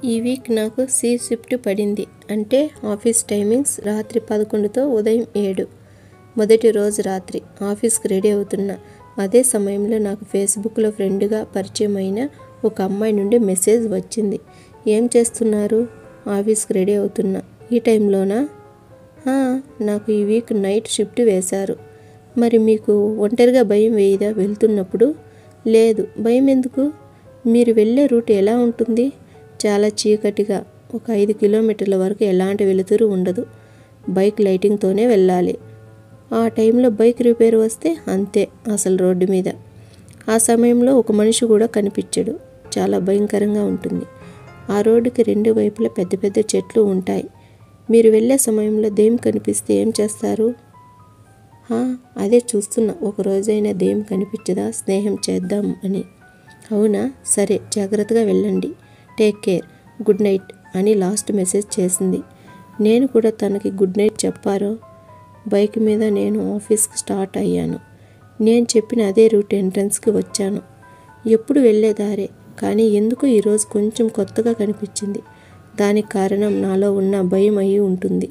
ఈ వీక్ నాకు C shift పడింది అంటే ఆఫీస్ టైమింగ్స్ రాత్రి పదకొండుతో ఉదయం ఏడు మొదటి రోజు రాత్రి ఆఫీస్కి రెడీ అవుతున్నా అదే సమయంలో నాకు ఫేస్బుక్లో ఫ్రెండ్గా పరిచయం అయిన ఒక అమ్మాయి నుండి మెసేజ్ వచ్చింది ఏం చేస్తున్నారు ఆఫీస్కి రెడీ అవుతున్నా ఈ టైంలోనా "ఆ, నాకు ఈ వీక్ నైట్ షిఫ్ట్ వేశారు మరి మీకు ఒంటరిగా భయం వేయదా వెళ్తున్నప్పుడు లేదు భయం ఎందుకు మీరు వెళ్ళే రూట్ ఎలా ఉంటుంది చాలా చీకటిగా ఒక ఐదు కిలోమీటర్ల వరకు ఎలాంటి వెలుతురు ఉండదు బైక్ లైటింగ్తోనే వెళ్ళాలి ఆ టైంలో బైక్ రిపేర్ వస్తే అంతే అసలు రోడ్డు మీద ఆ సమయంలో ఒక మనిషి కూడా కనిపించడు చాలా భయంకరంగా ఉంటుంది ఆ రోడ్డుకి రెండు వైపులా పెద్ద పెద్ద చెట్లు ఉంటాయి మీరు వెళ్ళే సమయంలో దెయ్యం కనిపిస్తే ఏం చేస్తారు "హా, అదే చూస్తున్నా ఒక రోజైనా దెయ్యం కనిపించదా స్నేహం చేద్దాం అని అవునా సరే జాగ్రత్తగా వెళ్ళండి టేక్ కేర్ గుడ్ నైట్ అని లాస్ట్ మెసేజ్ చేసింది నేను కూడా తనకి గుడ్ నైట్ చెప్పారో బైక్ మీద నేను ఆఫీస్కి స్టార్ట్ అయ్యాను నేను చెప్పిన అదే రూట్ ఎంట్రన్స్కి వచ్చాను ఎప్పుడు వెళ్ళేదారే కానీ ఎందుకు ఈరోజు కొంచెం కొత్తగా కనిపించింది దానికి కారణం నాలో ఉన్న భయం అయి ఉంటుంది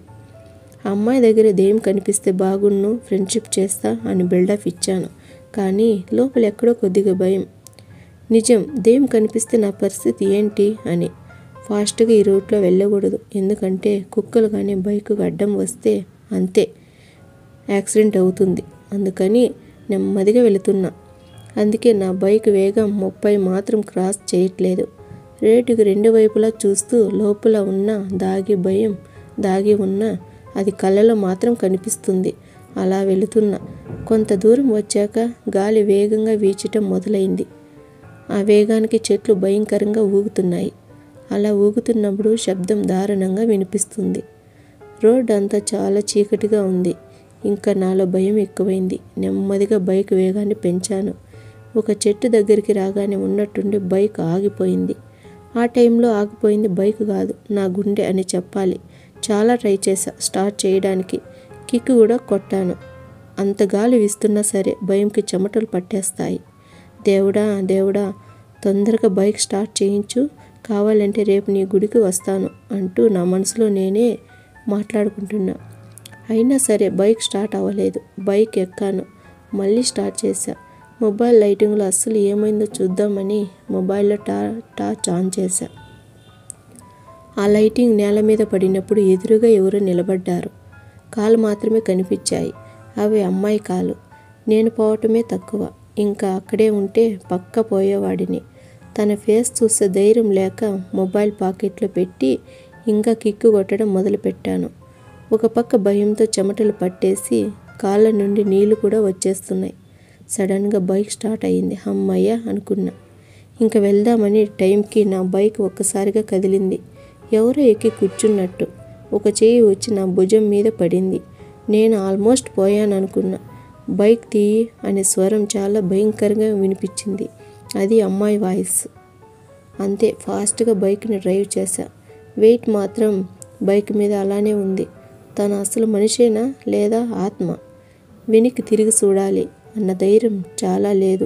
ఆ అమ్మాయి దగ్గర దెయ్యం కనిపిస్తే బాగున్ను ఫ్రెండ్షిప్ చేస్తా అని బిల్డప్ ఇచ్చాను కానీ లోపల ఎక్కడో కొద్దిగా భయం నిజం దెయ్యం కనిపిస్తే నా పరిస్థితి ఏంటి అని ఫాస్ట్గా ఈ రూట్లో వెళ్ళకూడదు ఎందుకంటే కుక్కలు కానీ బైకు అడ్డం వస్తే అంతే యాక్సిడెంట్ అవుతుంది అందుకని నెమ్మదిగా వెళుతున్నా అందుకే నా బైక్ వేగం ముప్పై మాత్రం క్రాస్ చేయట్లేదు రేటుకి రెండు వైపులా చూస్తూ లోపల ఉన్న దాగి భయం దాగి ఉన్న అది కళ్ళలో మాత్రం కనిపిస్తుంది అలా వెళుతున్నా కొంత దూరం వచ్చాక గాలి వేగంగా వీచటం మొదలైంది ఆ వేగానికి చెట్లు భయంకరంగా ఊగుతున్నాయి అలా ఊగుతున్నప్పుడు శబ్దం దారుణంగా వినిపిస్తుంది రోడ్ అంతా చాలా చీకటిగా ఉంది ఇంకా నాలో భయం ఎక్కువైంది నెమ్మదిగా బైక్ వేగాన్ని పెంచాను ఒక చెట్టు దగ్గరికి రాగానే ఉన్నట్టుండి బైక్ ఆగిపోయింది ఆ టైంలో ఆగిపోయింది బైక్ కాదు నా గుండె అని చెప్పాలి చాలా ట్రై చేశా స్టార్ట్ చేయడానికి కిక్ కూడా కొట్టాను అంత గాలి వీస్తున్నా సరే భయంకి చెమటలు పట్టేస్తాయి దేవుడా దేవుడా తొందరగా బైక్ స్టార్ట్ చేయించు కావాలంటే రేపు నీ గుడికి వస్తాను అంటూ నా మనసులో నేనే మాట్లాడుకుంటున్నా అయినా సరే బైక్ స్టార్ట్ అవ్వలేదు బైక్ ఎక్కాను మళ్ళీ స్టార్ట్ చేశా మొబైల్ లైటింగ్లో అస్సలు ఏమైందో చూద్దామని మొబైల్లో టా టార్చ్ ఆన్ చేశా ఆ లైటింగ్ నేల మీద పడినప్పుడు ఎదురుగా ఎవరో నిలబడ్డారు కాలు మాత్రమే కనిపించాయి అవి అమ్మాయి కాలు నేను పోవటమే తక్కువ ఇంకా అక్కడే ఉంటే పక్క పోయేవాడిని తన ఫేస్ చూస్తే ధైర్యం లేక మొబైల్ పాకెట్లో పెట్టి ఇంకా కిక్కు కొట్టడం మొదలుపెట్టాను ఒక పక్క భయంతో చెమటలు పట్టేసి కాళ్ళ నుండి నీళ్లు కూడా వచ్చేస్తున్నాయి సడన్గా బైక్ స్టార్ట్ అయ్యింది అమ్మయ్య అనుకున్నా ఇంకా వెళ్దామని టైంకి నా బైక్ ఒక్కసారిగా కదిలింది ఎవరో ఎక్కి కూర్చున్నట్టు ఒక చేయి వచ్చి నా భుజం మీద పడింది నేను ఆల్మోస్ట్ పోయాను అనుకున్నా బైక్ తీయి అనే స్వరం చాలా భయంకరంగా వినిపించింది అది అమ్మాయి వాయిస్ అంతే ఫాస్ట్గా బైక్ని డ్రైవ్ చేశా వెయిట్ మాత్రం బైక్ మీద అలానే ఉంది తను అసలు మనిషేనా లేదా ఆత్మ వెనక్కి తిరిగి చూడాలి అన్న ధైర్యం చాలా లేదు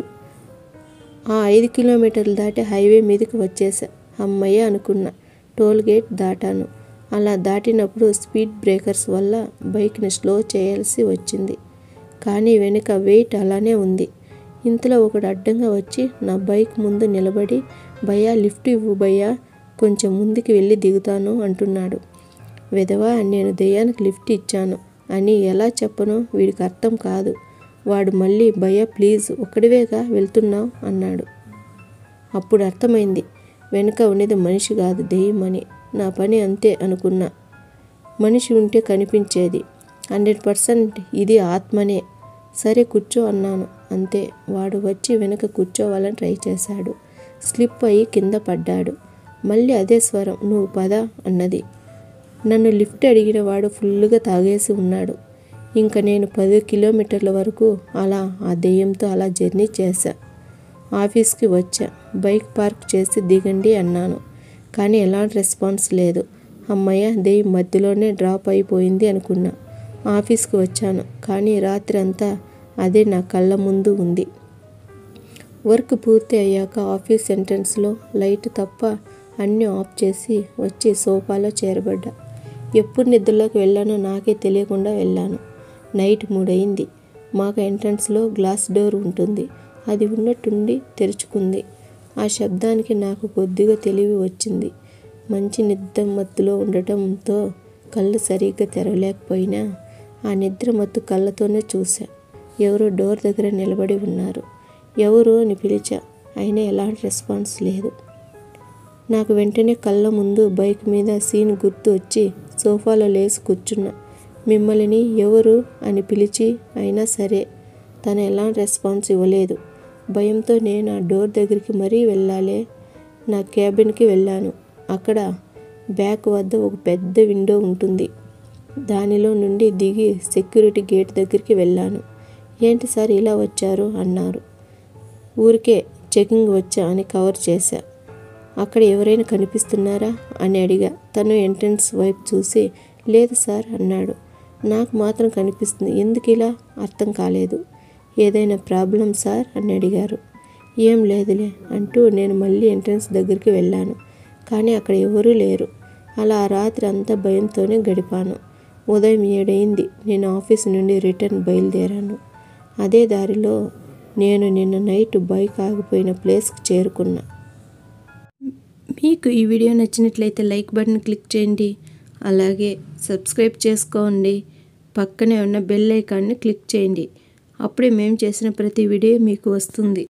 ఆ ఐదు కిలోమీటర్లు దాటి హైవే మీదకి వచ్చేసా అమ్మయ్య అనుకున్నా టోల్ గేట్ దాటాను అలా దాటినప్పుడు స్పీడ్ బ్రేకర్స్ వల్ల బైక్ని స్లో చేయాల్సి వచ్చింది కానీ వెనుక వెయిట్ అలానే ఉంది ఇంతలో ఒకడు అడ్డంగా వచ్చి నా బైక్ ముందు నిలబడి భయ్యా లిఫ్ట్ ఇవ్వు భయ్యా కొంచెం ముందుకు వెళ్ళి దిగుతాను అంటున్నాడు విధవా నేను దెయ్యానికి లిఫ్ట్ ఇచ్చాను అని ఎలా చెప్పను వీడికి అర్థం కాదు వాడు మళ్ళీ భయ్యా ప్లీజ్ ఒక్కడివేగా వెళ్తున్నావు అన్నాడు అప్పుడు అర్థమైంది వెనుక ఉన్నది మనిషి కాదు దెయ్యం అని నా పని అంతే అనుకున్నా మనిషి ఉంటే కనిపించేది హండ్రెడ్ పర్సెంట్ ఇది ఆత్మనే సరే కూర్చో అన్నాను అంతే వాడు వచ్చి వెనక కూర్చోవాలని ట్రై చేశాడు స్లిప్ అయ్యి కింద పడ్డాడు మళ్ళీ అదే స్వరం నువ్వు పద అన్నది నన్ను లిఫ్ట్ అడిగిన వాడు ఫుల్గా తాగేసి ఉన్నాడు ఇంకా నేను పది కిలోమీటర్ల వరకు అలా ఆ దెయ్యంతో అలా జర్నీ చేశా ఆఫీస్కి వచ్చా బైక్ పార్క్ చేసి దిగండి అన్నాను కానీ ఎలాంటి రెస్పాన్స్ లేదు అమ్మయ్య దెయ్యం మధ్యలోనే డ్రాప్ అయిపోయింది అనుకున్నా ఆఫీస్కి వచ్చాను కానీ రాత్రి అంతా అదే నా కళ్ళ ముందు ఉంది వర్క్ పూర్తి అయ్యాక ఆఫీస్ ఎంట్రన్స్లో లైట్ తప్ప అన్నీ ఆఫ్ చేసి వచ్చి సోఫాలో చేరబడ్డా ఎప్పుడు నిద్రలోకి వెళ్ళానో నాకే తెలియకుండా వెళ్ళాను నైట్ మూడయింది మాకు ఎంట్రన్స్లో గ్లాస్ డోర్ ఉంటుంది అది ఉన్నట్టుండి తెరుచుకుంది ఆ శబ్దానికి నాకు కొద్దిగా తెలివి వచ్చింది మంచి నిద్ర మత్తులో ఉండటంతో కళ్ళు సరిగ్గా తెరవలేకపోయినా ఆ నిద్ర మత్తు కళ్ళతోనే చూసా ఎవరో డోర్ దగ్గర నిలబడి ఉన్నారు ఎవరు అని పిలిచా అయినా ఎలాంటి రెస్పాన్స్ లేదు నాకు వెంటనే కళ్ళ ముందు బైక్ మీద సీన్ గుర్తు వచ్చి సోఫాలో లేచి కూర్చున్నా మిమ్మల్ని ఎవరు అని పిలిచి అయినా సరే తను ఎలాంటి రెస్పాన్స్ ఇవ్వలేదు భయంతో నేను ఆ డోర్ దగ్గరికి మరీ వెళ్ళాలే నా క్యాబిన్కి వెళ్ళాను అక్కడ బ్యాక్ వద్ద ఒక పెద్ద విండో ఉంటుంది దానిలో నుండి దిగి సెక్యూరిటీ గేట్ దగ్గరికి వెళ్ళాను ఏంటి సార్ ఇలా వచ్చారు అన్నారు ఊరికే చెకింగ్ వచ్చా అని కవర్ చేశా అక్కడ ఎవరైనా కనిపిస్తున్నారా అని అడిగా తను ఎంట్రన్స్ వైపు చూసి లేదు సార్ అన్నాడు నాకు మాత్రం కనిపిస్తుంది ఎందుకు ఇలా అర్థం కాలేదు ఏదైనా ప్రాబ్లం సార్ అని అడిగారు ఏం లేదులే అంటూ నేను మళ్ళీ ఎంట్రన్స్ దగ్గరికి వెళ్ళాను కానీ అక్కడ ఎవరూ లేరు అలా ఆ రాత్రి అంతా భయంతోనే గడిపాను ఉదయం ఏడైంది నేను ఆఫీస్ నుండి రిటర్న్ బయలుదేరాను అదే దారిలో నేను నిన్న నైట్ బైక్ ఆగిపోయిన ప్లేస్కి చేరుకున్నా మీకు ఈ వీడియో నచ్చినట్లయితే లైక్ బటన్ క్లిక్ చేయండి అలాగే సబ్స్క్రైబ్ చేసుకోండి పక్కనే ఉన్న బెల్ ఐకాన్ని క్లిక్ చేయండి అప్పుడే మేము చేసిన ప్రతి వీడియో మీకు వస్తుంది